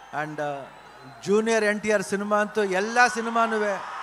and junior N T R cinema ಅಂತೂ ಎಲ್ಲ ಸಿನಿಮಾನೂ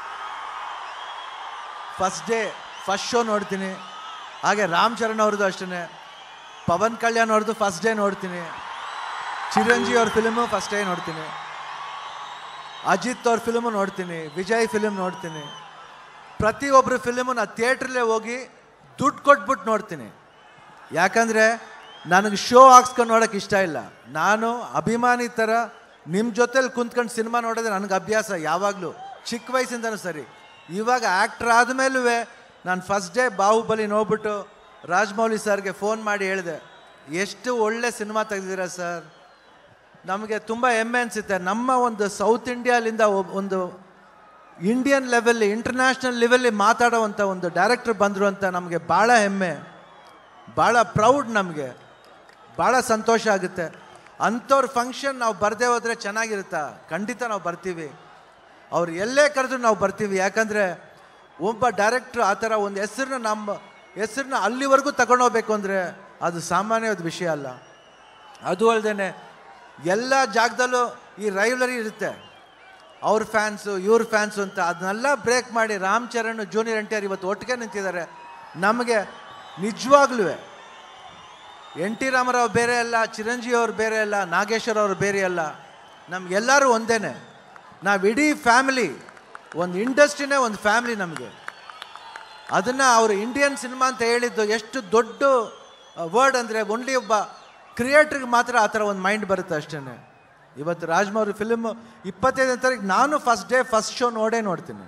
ಫಸ್ಟ್ ಡೇ ಫಸ್ಟ್ ಶೋ ನೋಡ್ತೀನಿ ಹಾಗೆ ರಾಮ್ ಚರಣ್ ಅವ್ರದ್ದು ಅಷ್ಟೇ ಪವನ್ ಕಲ್ಯಾಣ್ ಅವ್ರದ್ದು ಫಸ್ಟ್ ಡೇ ನೋಡ್ತೀನಿ ಚಿರಂಜೀವಿ ಅವ್ರ ಫಿಲ್ಮು ಫಸ್ಟ್ ಡೇ ನೋಡ್ತೀನಿ ಅಜಿತ್ ಅವ್ರ ಫಿಲ್ಮು ನೋಡ್ತೀನಿ ವಿಜಯ್ ಫಿಲ್ಮ್ ನೋಡ್ತೀನಿ ಪ್ರತಿಯೊಬ್ಬರ ಫಿಲ್ಮು ನಾನು ಥಿಯೇಟ್ರಲ್ಲೇ ಹೋಗಿ ದುಡ್ಡು ಕೊಟ್ಬಿಟ್ಟು ನೋಡ್ತೀನಿ ಯಾಕಂದರೆ ನನಗೆ ಶೋ ಹಾಕ್ಸ್ಕೊಂಡು ನೋಡೋಕೆ ಇಷ್ಟ ಇಲ್ಲ ನಾನು ಅಭಿಮಾನಿ ಥರ ನಿಮ್ಮ ಜೊತೆಲಿ ಕುಂತ್ಕೊಂಡು ಸಿನಿಮಾ ನೋಡೋದು ನನಗೆ ಅಭ್ಯಾಸ ಯಾವಾಗಲೂ ಚಿಕ್ಕ ವಯಸ್ಸಿಂದನೂ ಸರಿ ಇವಾಗ ಆ್ಯಕ್ಟ್ರ್ ಆದಮೇಲೂ ನಾನು ಫಸ್ಟ್ ಡೇ ಬಾಹುಬಲಿ ನೋಡ್ಬಿಟ್ಟು ರಾಜಮೌಳಿ ಸರ್ಗೆ ಫೋನ್ ಮಾಡಿ ಹೇಳಿದೆ ಎಷ್ಟು ಒಳ್ಳೆ ಸಿನಿಮಾ ತೆಗೆದಿದ್ದೀರಾ ಸರ್ ನಮಗೆ ತುಂಬ ಹೆಮ್ಮೆ ಅನಿಸುತ್ತೆ ನಮ್ಮ ಒಂದು ಸೌತ್ ಇಂಡಿಯಾಲಿಂದ ಒಬ್- ಒಂದು ಇಂಡಿಯನ್ ಲೆವೆಲ್ಲಿ ಇಂಟರ್ನ್ಯಾಷನಲ್ ಲೆವೆಲ್ಲಿ ಮಾತಾಡೋವಂಥ ಒಂದು ಡೈರೆಕ್ಟರ್ ಬಂದರು ಅಂತ ನಮಗೆ ಭಾಳ ಹೆಮ್ಮೆ ಭಾಳ ಪ್ರೌಡ್ ನಮಗೆ ಭಾಳ ಸಂತೋಷ ಆಗುತ್ತೆ ಅಂಥವ್ರ ಫಂಕ್ಷನ್ ನಾವು ಬರದೇ ಹೋದರೆ ಚೆನ್ನಾಗಿರುತ್ತಾ ಖಂಡಿತ ನಾವು ಬರ್ತೀವಿ ಅವ್ರು ಎಲ್ಲೇ ಕರೆದ್ರು ನಾವು ಬರ್ತೀವಿ ಯಾಕಂದರೆ ಒಬ್ಬ ಡೈರೆಕ್ಟ್ರು ಆ ಥರ ಒಂದು ಹೆಸರನ್ನ ನಮ್ಮ ಹೆಸರನ್ನ ಅಲ್ಲಿವರೆಗೂ ತಗೊಂಡೋಗ್ಬೇಕು ಅಂದರೆ ಅದು ಸಾಮಾನ್ಯವಾದ ವಿಷಯ ಅಲ್ಲ ಅದು ಅಲ್ಲದೆ ಎಲ್ಲ ಜಾಗದಲ್ಲೂ ಈ ರೈವಲರಿ ಇರುತ್ತೆ ಅವ್ರ ಫ್ಯಾನ್ಸು ಇವ್ರ ಫ್ಯಾನ್ಸು ಅಂತ ಅದನ್ನೆಲ್ಲ ಬ್ರೇಕ್ ಮಾಡಿ Ram Charan junior N T R ಇವತ್ತು ಒಟ್ಟಿಗೆ ನಿಂತಿದ್ದಾರೆ ನಮಗೆ ನಿಜವಾಗ್ಲೂ ಎನ್ ಟಿ ರಾಮರಾವ್ ಬೇರೆ ಅಲ್ಲ ಚಿರಂಜೀವಿ ಅವ್ರು ಬೇರೆ ಅಲ್ಲ ನಾಗೇಶ್ವರ ಅವ್ರು ಬೇರೆ ಅಲ್ಲ ನಮಗೆಲ್ಲರೂ ಒಂದೇನೆ ನಾವು ಇಡೀ ಫ್ಯಾಮಿಲಿ ಒಂದು ಇಂಡಸ್ಟ್ರಿನೇ ಒಂದು ಫ್ಯಾಮಿಲಿ ನಮಗೆ ಅದನ್ನು ಅವರು ಇಂಡಿಯನ್ ಸಿನಿಮಾ ಅಂತ ಹೇಳಿದ್ದು ಎಷ್ಟು ದೊಡ್ಡ ವರ್ಡ್ ಅಂದರೆ ಓನ್ಲಿ ಒಬ್ಬ ಕ್ರಿಯೇಟ್ರಿಗೆ ಮಾತ್ರ ಆ ಥರ ಒಂದು ಮೈಂಡ್ ಬರುತ್ತೆ ಅಷ್ಟೇ ಇವತ್ತು ರಾಜ್ಮೌರಿ ಫಿಲ್ಮ್ ಇಪ್ಪತ್ತೈದನೇ ತಾರೀಕು ನಾನು ಫಸ್ಟ್ ಡೇ ಫಸ್ಟ್ ಶೋ ನೋಡೇ ನೋಡ್ತೀನಿ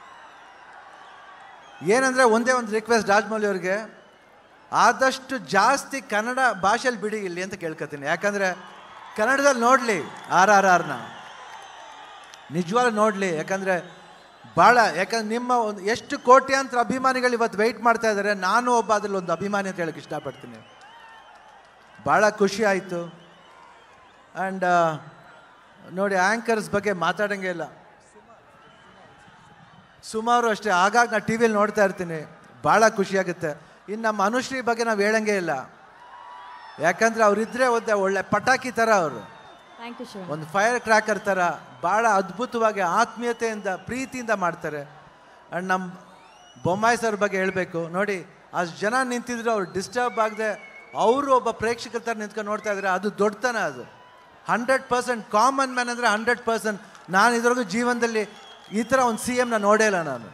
ಏನಂದರೆ ಒಂದೇ ಒಂದು ರಿಕ್ವೆಸ್ಟ್ ರಾಜಮೌಳಿ ಅವ್ರಿಗೆ ಆದಷ್ಟು ಜಾಸ್ತಿ ಕನ್ನಡ ಭಾಷೆಯಲ್ಲಿ ಬಿಡಿ ಇಲ್ಲಿ ಅಂತ ಕೇಳ್ಕೊತೀನಿ ಯಾಕಂದರೆ ಕನ್ನಡದಲ್ಲಿ ನೋಡಲಿ ಆರ್ ಆರ್ ಆರ್ನ ನಿಜವಾಗ್ಲೂ ನೋಡಲಿ ಯಾಕಂದರೆ ಭಾಳ ಯಾಕಂದ್ರೆ ನಿಮ್ಮ ಒಂದು ಎಷ್ಟು ಕೋಟ್ಯಾಂತರ ಅಭಿಮಾನಿಗಳು ಇವತ್ತು ವೆಯ್ಟ್ ಮಾಡ್ತಾ ಇದ್ದಾರೆ ನಾನು ಒಬ್ಬ ಅದ್ರಲ್ಲಿ ಒಂದು ಅಭಿಮಾನಿ ಅಂತ ಹೇಳಕ್ಕೆ ಇಷ್ಟಪಡ್ತೀನಿ ಭಾಳ ಖುಷಿ ಆಯಿತು ಆ್ಯಂಡ್ ನೋಡಿ ಆ್ಯಂಕರ್ಸ್ ಬಗ್ಗೆ ಮಾತಾಡೋಂಗೆ ಇಲ್ಲ ಸುಮಾರು ಅಷ್ಟೇ ಆಗಾಗ ನಾನು ಟಿ ವಿಯಲ್ಲಿ ನೋಡ್ತಾ ಇರ್ತೀನಿ ಭಾಳ ಖುಷಿಯಾಗುತ್ತೆ ಇನ್ನು ನಮ್ಮ ಅನುಶ್ರೀ ಬಗ್ಗೆ ನಾವು ಹೇಳಂಗೆ ಇಲ್ಲ ಯಾಕಂದರೆ ಅವರಿದ್ದರೆ ಒಂದು ಒಳ್ಳೆ ಪಟಾಕಿ ಥರ ಅವರು ಥ್ಯಾಂಕ್ ಯು ಶಿವಣ್ಣ ಒಂದು ಫೈರ್ ಕ್ರ್ಯಾಕರ್ ಥರ ಭಾಳ ಅದ್ಭುತವಾಗಿ ಆತ್ಮೀಯತೆಯಿಂದ ಪ್ರೀತಿಯಿಂದ ಮಾಡ್ತಾರೆ ಆ್ಯಂಡ್ ನಮ್ಮ ಬೊಮ್ಮಾಯಿ ಸರ್ ಬಗ್ಗೆ ಹೇಳಬೇಕು ನೋಡಿ ಅಷ್ಟು ಜನ ನಿಂತಿದ್ರು ಅವ್ರು ಡಿಸ್ಟರ್ಬ್ ಆಗದೆ ಅವರು ಒಬ್ಬ ಪ್ರೇಕ್ಷಕರ ಥರ ನಿಂತ್ಕೊಂಡು ನೋಡ್ತಾ ಇದ್ದಾರೆ ಅದು ದೊಡ್ಡತನ ಅದು ಹಂಡ್ರೆಡ್ ಪರ್ಸೆಂಟ್ ಕಾಮನ್ ಮ್ಯಾನ್ ಅಂದರೆ ಹಂಡ್ರೆಡ್ ಪರ್ಸೆಂಟ್ ನಾನು ಇದ್ರೊಳಗೂ ಜೀವನದಲ್ಲಿ ಈ ಥರ ಒಂದು ಸಿ ಎಮ್ನ ನೋಡೇ ಇಲ್ಲ ನಾನು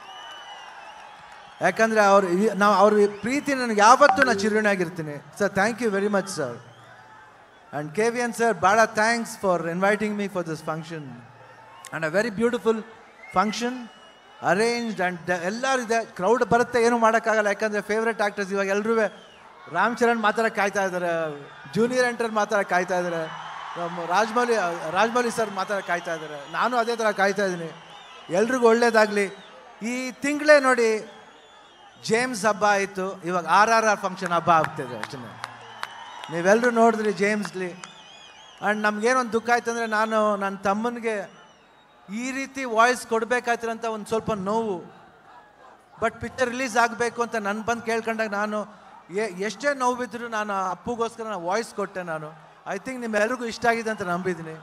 ಯಾಕಂದರೆ ಅವ್ರು ಈ- ನಾವು ಅವ್ರ ಪ್ರೀತಿ ನನಗೆ ಯಾವತ್ತೂ ನಾನು ಚಿರುಣಿಯಾಗಿರ್ತೀನಿ sir thank you very much sir and K V N sir ಭಾಳ thanks for inviting me for this function and a very beautiful function arranged and ಎಲ್ಲರೂ ಇದೆ ಕ್ರೌಡ್ ಬರುತ್ತೆ ಏನೂ ಮಾಡೋಕ್ಕಾಗಲ್ಲ ಯಾಕಂದರೆ ಫೇವ್ರೆಟ್ ಆ್ಯಕ್ಟರ್ಸ್ ಇವಾಗ ಎಲ್ಲರೂ ರಾಮ್ ಚರಣ್ ಮಾತಾಡೋಕೆ ಕಾಯ್ತಾ ಇದ್ದಾರೆ ಜೂನಿಯರ್ ಎಂಟರ್ ಮಾತಾಡೋಕೆ ಕಾಯ್ತಾ ಇದ್ದಾರೆ ನಮ್ಮ ರಾಜಮೌಳಿ ರಾಜಮೌಳಿ ಸರ್ ಮಾತಾಡೋಕೆ ಕಾಯ್ತಾ ಇದ್ದಾರೆ ನಾನು ಅದೇ ಥರ ಕಾಯ್ತಾ ಇದ್ದೀನಿ ಎಲ್ರಿಗೂ ಒಳ್ಳೇದಾಗಲಿ ಈ ತಿಂಗಳೇ ನೋಡಿ ಜೇಮ್ಸ್ ಹಬ್ಬ ಆಯಿತು ಇವಾಗ ಆರ್ ಆರ್ ಆರ್ ಫಂಕ್ಷನ್ ಹಬ್ಬ ಆಗ್ತಿದೆ ಅಷ್ಟೇ ನೀವೆಲ್ಲರೂ ನೋಡಿದ್ರಿ ಜೇಮ್ಸ್ಲಿ ಆ್ಯಂಡ್ ನಮ್ಗೇನೊಂದು ದುಃಖ ಆಯ್ತು ಅಂದರೆ ನಾನು ನನ್ನ ತಮ್ಮನಿಗೆ ಈ ರೀತಿ ವಾಯ್ಸ್ ಕೊಡಬೇಕಾಯ್ತಿರಂತ ಒಂದು ಸ್ವಲ್ಪ ನೋವು ಬಟ್ ಪಿಕ್ಚರ್ ರಿಲೀಸ್ ಆಗಬೇಕು ಅಂತ ನನ್ನ ಬಂದು ಕೇಳ್ಕೊಂಡಾಗ ನಾನು ಎ ಎಷ್ಟೇ ನೋವು ಬಿದ್ದರೂ ನಾನು ಅಪ್ಪುಗೋಸ್ಕರ ನಾನು ವಾಯ್ಸ್ ಕೊಟ್ಟೆ ನಾನು ಐ ಥಿಂಕ್ ನಿಮ್ಮೆಲ್ರಿಗೂ ಇಷ್ಟ ಆಗಿದೆ ಅಂತ ನಂಬಿದ್ದೀನಿ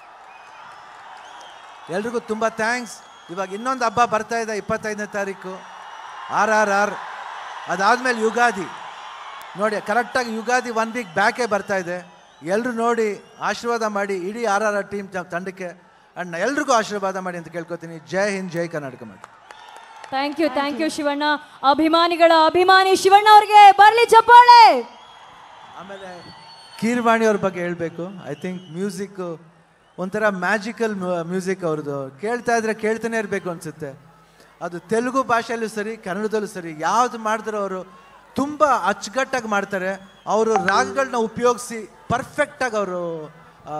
ಎಲ್ರಿಗೂ ತುಂಬ ಥ್ಯಾಂಕ್ಸ್ ಇವಾಗ ಇನ್ನೊಂದು ಹಬ್ಬ ಬರ್ತಾ ಇದೆ ಇಪ್ಪತ್ತೈದನೇ ತಾರೀಕು ಆರ್ ಆರ್ ಆರ್ ಅದಾದಮೇಲೆ ಯುಗಾದಿ ನೋಡಿ ಕರೆಕ್ಟಾಗಿ ಯುಗಾದಿ ಒನ್ ವೀಕ್ ಬ್ಯಾಕೇ ಬರ್ತಾ ಇದೆ ಎಲ್ಲರೂ ನೋಡಿ ಆಶೀರ್ವಾದ ಮಾಡಿ ಇಡೀ ಆರ್ ಆರ್ ಆರ್ ಟೀಮ್ ತಂಡಕ್ಕೆ ಆ್ಯಂಡ್ ಎಲ್ರಿಗೂ ಆಶೀರ್ವಾದ ಮಾಡಿ ಅಂತ ಕೇಳ್ಕೊತೀನಿ ಜೈ ಹಿಂದ್ ಜೈ ಕರ್ನಾಟಕ ಮಾಡಿ thank you thank you Shivanna ಅಭಿಮಾನಿಗಳ ಅಭಿಮಾನಿ ಶಿವಣ್ಣ ಅವ್ರಿಗೆ ಬರ್ಲಿ ಚಪ್ಪಾಳೆ ಆಮೇಲೆ ಕೀರ್ವಾಣಿ ಅವ್ರ ಬಗ್ಗೆ ಹೇಳಬೇಕು ಐ ಥಿಂಕ್ ಮ್ಯೂಸಿಕ್ಕು ಒಂಥರ ಮ್ಯಾಜಿಕಲ್ ಮ್ಯೂಸಿಕ್ ಅವ್ರದ್ದು ಕೇಳ್ತಾ ಇದ್ರೆ ಕೇಳ್ತಾನೆ ಇರಬೇಕು ಅನಿಸುತ್ತೆ ಅದು ತೆಲುಗು ಭಾಷೆಯಲ್ಲೂ ಸರಿ ಕನ್ನಡದಲ್ಲೂ ಸರಿ ಯಾವ್ದು ಮಾಡಿದ್ರು ಅವರು ತುಂಬ ಅಚ್ಚುಕಟ್ಟಾಗಿ ಮಾಡ್ತಾರೆ ಅವರು ರಾಗಗಳನ್ನ ಉಪಯೋಗಿಸಿ ಪರ್ಫೆಕ್ಟಾಗಿ ಅವರು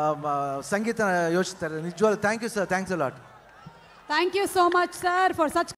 ಸಂಗೀತ ಯೋಚಿಸ್ತಾರೆ ನಿಜವಾಗ್ಲೂ thank you sir thanks a lot Thank you so much, sir, for such